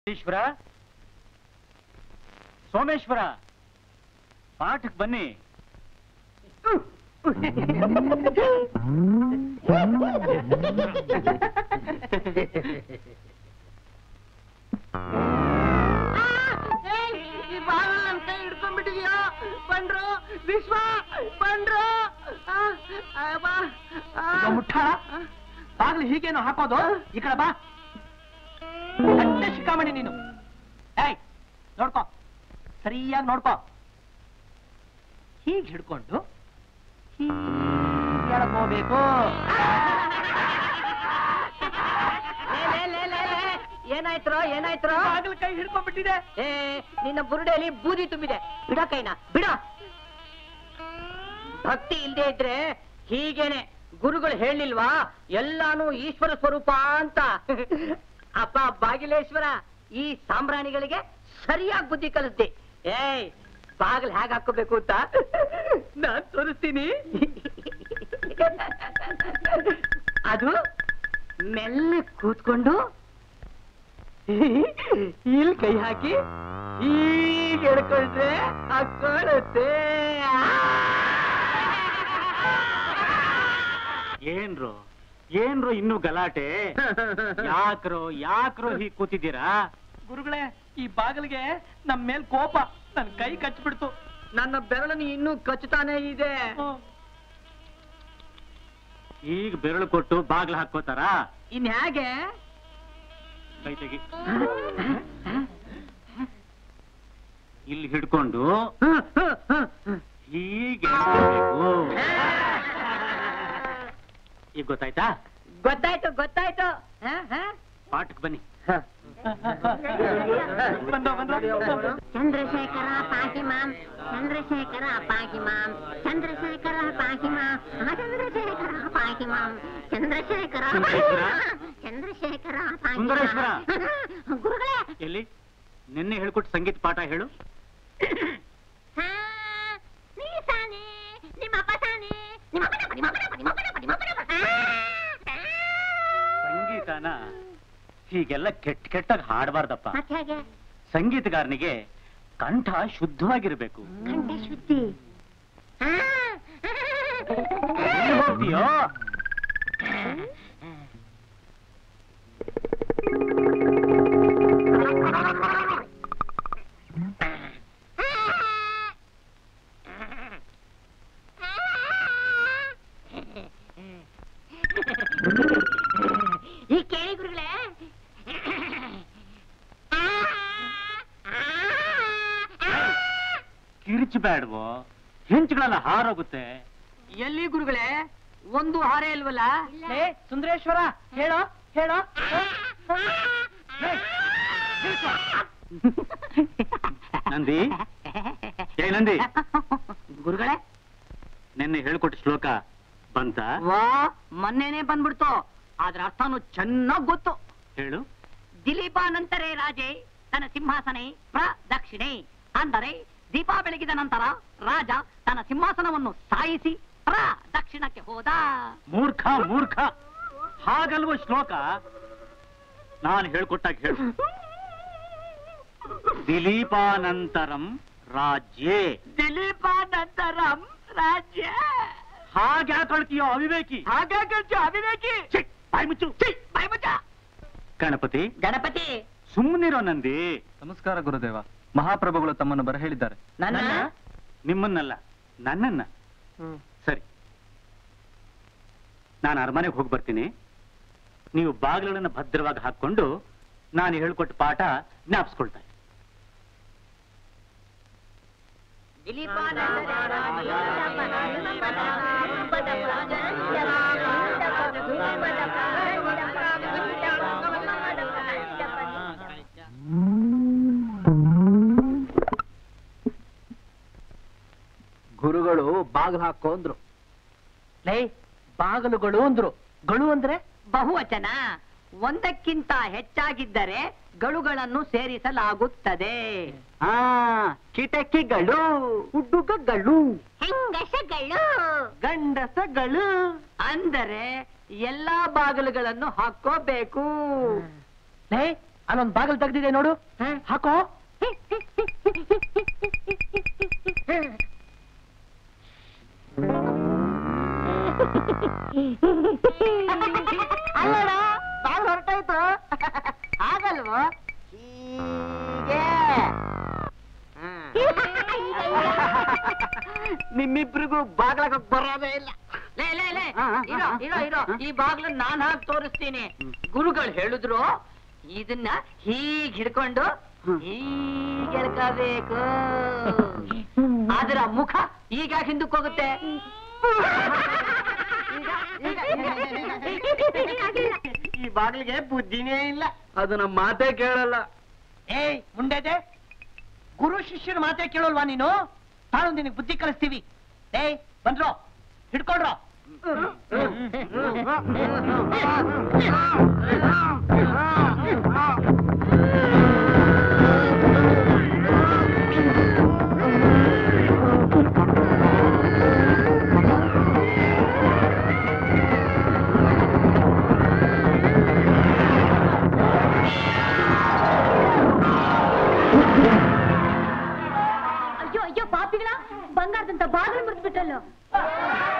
ವಟೀಶ್ವರ ಸೋಮೇಶ್ವರ ಪಾಠಕ್ ಬನ್ನಿ ಈ ಬಾಗಿಲು ನನ್ ಕೈ ಹಿಡ್ಕೊಂಡ್ಬಿಟ್ಟಿದ್ಯೋ ಬಂದ್ರು ವಿಶ್ವ ಬಂದ್ರು ಆ, ಆ, ಬಾ. ಆ. ಮುಟ್ಟ ಬಾಗ್ಲು ಹೀಗೇನು ಹಾಕೋದು ಈ ಕಡೆ ಬಾ ಅಷ್ಟೇ ಶಿಖಾಮಣಿ ನೀನು ಏಯ್ ನೋಡ್ಕೋ ಸರಿಯಾಗಿ ನೋಡ್ಕೋ ಹೀಗ್ ಹಿಡ್ಕೊಂಡು ಹೀಗ್ ಎಳ್ಕೋಬೇಕು ಲೇ, ಲೇ, ಲೇ, ಲೇ, ಲೇ. ಏನಾಯ್ತ್ರೋ ಏನಾಯ್ತ್ರೋ ಬಾಗಿಲು ಕೈ ಹಿಡ್ಕೊಂಡ್ಬಿಟ್ಟಿದೆ ಏ ನಿನ್ನ ಬುರುಡೆಯಲ್ಲಿ ಬೂದಿ ತುಂಬಿದೆ ಬಿಡ ಕೈನ ಬಿಡ ಭಕ್ತಿ ಇಲ್ದೇ ಇದ್ರೆ ಹೀಗೇನೆ ಗುರುಗಳು ಹೇಳಿಲ್ವಾ ಎಲ್ಲಾನು ಈಶ್ವರ ಸ್ವರೂಪ ಅಂತ ಅಪ್ಪ ಬಾಗಿಲೇಶ್ವರ ಈ ಸಾಂಬ್ರಾಣಿಗಳಿಗೆ ಸರಿಯಾಗಿ ಬುದ್ಧಿ ಕಲಿಸ್ದೆ ಏಯ್ ಬಾಗಿಲು ಹೇಗೆ ಹಾಕೋಬೇಕು ಅಂತ ನಾನ್ ತೋರಿಸ್ತೀನಿ ಅದು ಮೆಲ್ಲ ಕೂತ್ಕೊಂಡು ಇಲ್ಲಿ ಕೈ ಹಾಕಿ ಈಗ ಎಡ್ಕೊಂಡ್ರೆ ಹಾಕೊಳ್ಳುತ್ತೆ ಏನ್ರು ಏನ್ರು ಇನ್ನು ಗಲಾಟೆ ಯಾಕ್ರೋ ಯಾಕ್ರೋ ಹೀಗ್ ಕೂತಿದ್ದೀರಾ ಗುರುಗಳೇ ಈ ಬಾಗಿಲಿಗೆ ನಮ್ ಮೇಲ್ ಕೋಪ ನನ್ ಕೈ ಕಚ್ಬಿಡ್ತು ನನ್ನ ಬೆರಳನ್ನು ಇನ್ನೂ ಕಚ್ಚುತ್ತಾನೆ ಇದೆ ಈಗ ಬೆರಳು ಕೊಟ್ಟು ಬಾಗ್ಲು ಹಾಕೋತಾರ ಇನ್ ಹೇಗೆ ಕೈ ತೆಗಿ ಇಲ್ಲಿ ಹಿಡ್ಕೊಂಡು ಹೀಗೆ ಎಳ್ಕೊಬೇಕು. ಈಗ ಗೊತ್ತಾಯ್ತಾ ಗೊತ್ತಾಯ್ತು ಗೊತ್ತಾಯ್ತು ಹ, ಹ? ಪಾಠಕ್ ಬನ್ನಿ ಬಂದೋ ಬಂದೋ ಚಂದ್ರಶೇಖರ ಪಾಹಿ ಮಾಂ ಚಂದ್ರಶೇಖರ ಪಾಹಿ ಮಾಂ ಚಂದ್ರಶೇಖರ ಪಾಹಿ ಮಾಂ ಆ ಚಂದ್ರಶೇಖರ ಪಾಹಿ ಮಾಂ ಚಂದ್ರಶೇಖರ ಪಾಹಿ ಮಾಂ. ಚಂದ್ರಶೇಖರ ಪಾಹಿ ಮಾಂ. ಸುಂದರೇಶ್ವರ. ಗುರುಗಳೇ ಎಲ್ಲಿ ನಿನ್ನೆ ಹೇಳ್ಕೊಟ್ಟು ಸಂಗೀತ ಪಾಠ ಹೇಳು ಹಾ, ನೀ ಸಾನೆ ನಿಮ್ಮಪ್ಪ ಸಾನೆ ನಿಮ್ಮಪ್ಪನಪ್ಪ ನಿಮ್ಮಪ್ಪನಪ್ಪ ನಿಮ್ಮಪ್ಪನಪ್ಪ ನಿಮ್ಮಪ್ಪನಪ್ಪ ಆ, ಆ. ಸಂಗೀತನ ಹೀಗೆಲ್ಲ ಕೆಟ್ಟ ಕೆಟ್ಟಾಗ ಹಾಡಬಾರ್ದಪ್ಪ ಮತ್ತೆ ಹೇಗೆ ಸಂಗೀತಗಾರನಿಗೆ ಕಂಠ ಶುದ್ಧವಾಗಿರ್ಬೇಕು ಕಂಠ ಶುದ್ಧಿ ಆ, ಎಲ್ಲಿ ಹೋಗ್ತೀಯೋ ಈ ಕೇಳಿ ಗುರುಗಳೇ ಕಿರಿಚಬೇಡ್ವೋ ಹೆಂಚುಗಳೆಲ್ಲ ಹಾರೋಗುತ್ತೆ ಎಲ್ಲಿ ಗುರುಗಳೇ ಒಂದು ಹಾರೆ ಇಲ್ವಲ್ಲ ಏ ಸುಂದರೇಶ್ವರ ಹೇಳೋ ಹೇಳೋ ನಂದಿ ಏ ನಂದಿ ಗುರುಗಳೇ ನಿನ್ನೆ ಹೇಳ್ಕೊಟ್ಟ ಶ್ಲೋಕ ಬಂತ ವಾ ಮೊನ್ನೆನೆ ಬಂದ್ಬಿಡ್ತು ಅದ್ರ ಅರ್ಥನು ಚೆನ್ನಾಗ್ ಗೊತ್ತು ಹೇಳು ದಿಲೀಪಾನಂತರೇ ರಾಜೇ ತನ್ನ ಸಿಂಹಾಸನೆ ಪ್ರದಕ್ಷಿಣೆ ಅಂದರೆ ದೀಪ ಬೆಳಗಿದ ನಂತರ ರಾಜ ತನ್ನ ಸಿಂಹಾಸನವನ್ನು ಸಾಯಿಸಿ ಪ್ರದಕ್ಷಿಣಕ್ಕೆ ಹೋದ ಮೂರ್ಖ ಮೂರ್ಖ ಹಾಗಲ್ವ ಶ್ಲೋಕ ನಾನು ಹೇಳ್ಕೊಟ್ಟಾಗ ಹೇಳು ದಿಲೀಪಾನಂತರಂ ರಾಜ್ಯೇ ದಿಲೀಪಾನಂತರಂ ರಾಜ್ಯ ಹಾಗೆ ಕಳ್ತೀಯೋ ಅವಿವೇಕಿ ಹಾಗಾಗಿ ಅವಿವೇಕಿ ಛೀ, ಬಾಯ್ ಮುಚ್ಚು ಛೀ, ಬಾಯ್ ಮುಚ್ಚ. ಗಣಪತಿ ಗಣಪತಿ ಸುಮ್ಮನಿರೋ ನಂದಿ ನಮಸ್ಕಾರ ಗುರುದೇವ ಮಹಾಪ್ರಭುಗಳು ತಮ್ಮನ್ನು ಬರಹೇಳಿದ್ದಾರೆ ನನ್ನ ನಿಮ್ಮನ್ನಲ್ಲ ನನ್ನನ್ನ ಸರಿ ನಾನು ಅರಮನೆಗೆ ಹೋಗಿ ಬರ್ತೀನಿ ನೀವು ಬಾಗಿಲುಗಳನ್ನ ಭದ್ರವಾಗಿ ಹಾಕೊಂಡು ನಾನು ಹೇಳ್ಕೊಟ್ಟ ಪಾಠ ಜ್ಞಾಪಿಸ್ಕೊಳ್ತಾ ಇದ್ದೀನಿ. ಗುರುಗಳು ಬಾಗಿಲು ಹಾಕೋ ಅಂದ್ರು ಲೇ ಬಾಗಿಲುಗಳು ಅಂದ್ರು ಗಳು ಅಂದ್ರೆ ಬಹುವಚನ ಒಂದಕ್ಕಿಂತ ಹೆಚ್ಚಾಗಿದ್ದರೆ ಗಳುಗಳನ್ನು ಸೇರಿಸಲಾಗುತ್ತದೆ ಆ ಕಿಟಕಿಗಳು ಹುಡುಗಗಳು ಹೆಂಗಸಗಳು ಗಂಡಸಗಳು ಅಂದರೆ ಎಲ್ಲಾ ಬಾಗಿಲುಗಳನ್ನು ಹಾಕೋಬೇಕು ಲೇ ಅಲ್ಲೊಂದ್ ಬಾಗಿಲು ತೆಗ್ದಿದೆ ನೋಡು ಹಾಕೋ ಅಲ್ಲಡ ಬಾಲ್ ಹೊರಟಾಯ್ತು ಆಗಲ್ವೋ ಹೀಗೆ ನಿಮ್ಮಿಬ್ರಿಗೂ ಬಾಗ್ಲಾಗ ಬರೋದೇ ಇಲ್ಲ ಲೇ ಲೇ ಲೇ ಇರೋ ಇರೋ ಇರೋ ಈ ಬಾಗ್ಲು ನಾನ್ ಹಾಕಿ ತೋರಿಸ್ತೀನಿ ಗುರುಗಳು ಹೇಳಿದ್ರು ಇದನ್ನ ಹೀಗ್ ಹಿಡ್ಕೊಂಡು ಹೀಗೆ ಎಳ್ಕೋಬೇಕು ಆದ್ರ ಮುಖ ಈಗ ಹಿಂದಕ್ಕೆ ಹೋಗುತ್ತೆ ಈ ಬಾಗಿಲಿಗೆ ಬುದ್ಧಿನೇ ಇಲ್ಲ ಅದು ನಮ್ಮ ಮಾತೇ ಕೇಳಲ್ಲ ಏಯ್ ಮುಂಡೆದೆ ಗುರು ಶಿಷ್ಯರ ಮಾತೇ ಕೇಳಲ್ವಾ ನೀನು ತಾಳು ನಿನಗೆ ಬುದ್ಧಿ ಕಲಿಸ್ತೀವಿ ಏಯ್ ಬಂದ್ರೋ ಹಿಡ್ಕೊಳ್ರೋ ಅಯ್ಯೋ ಅಯ್ಯೋ ಪಾಪಿಗಳ ಬಂಗಾರದಂತ ಬಾಗಿಲು ಮುರಿದ್ಬಿಟ್ಟല്ലോ